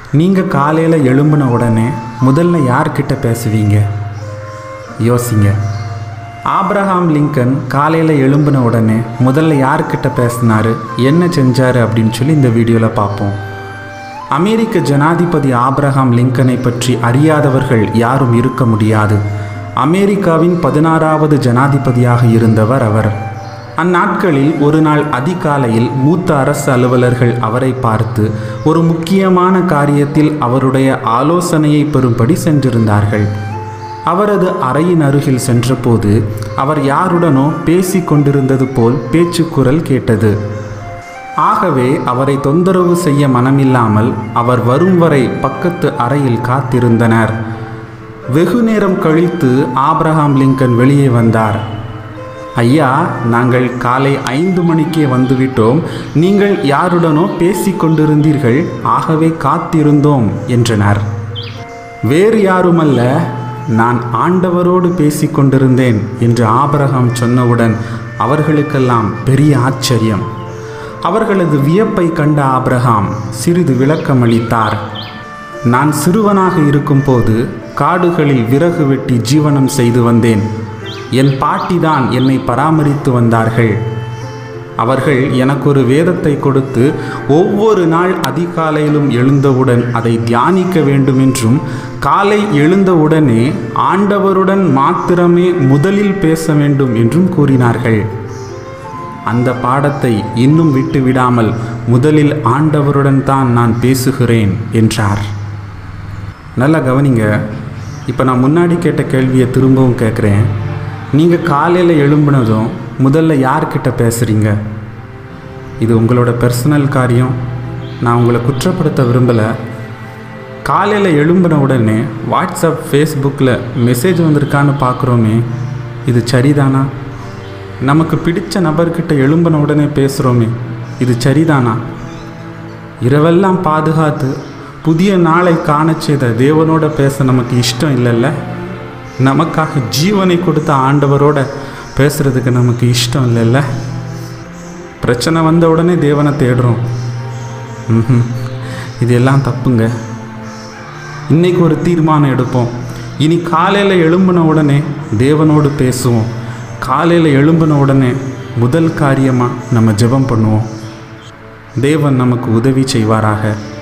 நீங்கள் காலையில் எழும்பின உடனே முதல்ல யார்கிட்ட பேசுவீங்க யோசிங்க ஆப்ரஹாம் லிங்கன் காலையில் எழும்பின உடனே முதல்ல யார்கிட்ட பேசினாரு என்ன செஞ்சார் அப்படின்னு சொல்லி இந்த வீடியோவில் பார்ப்போம் அமெரிக்க ஜனாதிபதி ஆப்ரஹாம் லிங்கனை பற்றி அறியாதவர்கள் யாரும் இருக்க முடியாது அமெரிக்காவின் பதினாறாவது ஜனாதிபதியாக இருந்தவர் அவர் அந்நாட்களில் ஒரு நாள் அதிகாலையில் மூத்த அரசு அலுவலர்கள் அவரை பார்த்து ஒரு முக்கியமான காரியத்தில் அவருடைய ஆலோசனையை பெறும்படி சென்றிருந்தார்கள் அவரது அறையின் அருகில் சென்றபோது அவர் யாருடனோ பேசிக் கொண்டிருந்தது போல் பேச்சுக்குரல் கேட்டது ஆகவே அவரை தொந்தரவு செய்ய மனமில்லாமல் அவர் வரும் வரை பக்கத்து அறையில் காத்திருந்தனர் வெகு நேரம் கழித்து ஆப்ரஹாம் லிங்கன் வெளியே வந்தார் ஐயா நாங்கள் காலை ஐந்து மணிக்கே வந்துவிட்டோம் நீங்கள் யாருடனோ பேசிக் கொண்டிருந்தீர்கள் ஆகவே காத்திருந்தோம் என்றனர் வேறு யாருமல்ல நான் ஆண்டவரோடு பேசிக் கொண்டிருந்தேன் என்று ஆபரகாம் சொன்னவுடன் அவர்களுக்கெல்லாம் பெரிய ஆச்சரியம் அவர்களது வியப்பை கண்ட ஆபிரகாம் சிறிது விளக்கம் அளித்தார் நான் சிறுவனாக இருக்கும்போது காடுகளில் விறகு வெட்டி ஜீவனம் செய்து வந்தேன் என் பாட்டிதான் என்னை பராமரித்து வந்தார்கள் அவர்கள் எனக்கு ஒரு வேதத்தை கொடுத்து ஒவ்வொரு நாள் அதிகாலையிலும் எழுந்தவுடன் அதை தியானிக்க வேண்டுமென்றும் காலை எழுந்தவுடனே ஆண்டவருடன் மாத்திரமே முதலில் பேச வேண்டும் என்றும் கூறினார்கள் அந்த பாடத்தை இன்னும் விட்டு விடாமல் முதலில் ஆண்டவருடன் தான் நான் பேசுகிறேன் என்றார் நல்லா கவனிங்க இப்போ நான் முன்னாடி கேட்ட கேள்வியை திரும்பவும் கேட்குறேன் நீங்கள் காலையில் எழும்பினதும் முதல்ல யார்கிட்ட பேசுகிறீங்க இது உங்களோட பர்சனல் காரியம் நான் உங்களை குற்றப்படுத்த விரும்பலை காலையில் எழும்பின உடனே வாட்ஸ்அப் ஃபேஸ்புக்கில் மெசேஜ் வந்திருக்கான்னு பார்க்குறோமே இது சரிதானா நமக்கு பிடிச்ச நபர்கிட்ட எழும்பின உடனே பேசுகிறோமே இது சரிதானா இரவெல்லாம் பாதுகாத்து புதிய நாளை காணச் செய்த தேவனோட பேச நமக்கு இஷ்டம் இல்லைல்ல நமக்காக ஜீவனை கொடுத்த ஆண்டவரோட பேசுகிறதுக்கு நமக்கு இஷ்டம் இல்லைல்ல பிரச்சனை வந்த உடனே தேவனை தேடுறோம் ம்ஹும். இது எல்லாம் தப்புங்க இன்னைக்கு ஒரு தீர்மானம் எடுப்போம் இனி காலையில் எழும்பின உடனே தேவனோடு பேசுவோம் காலையில் எழும்பின உடனே முதல் காரியமாக நம்ம ஜெபம் பண்ணுவோம் தேவன் நமக்கு உதவி செய்வாராக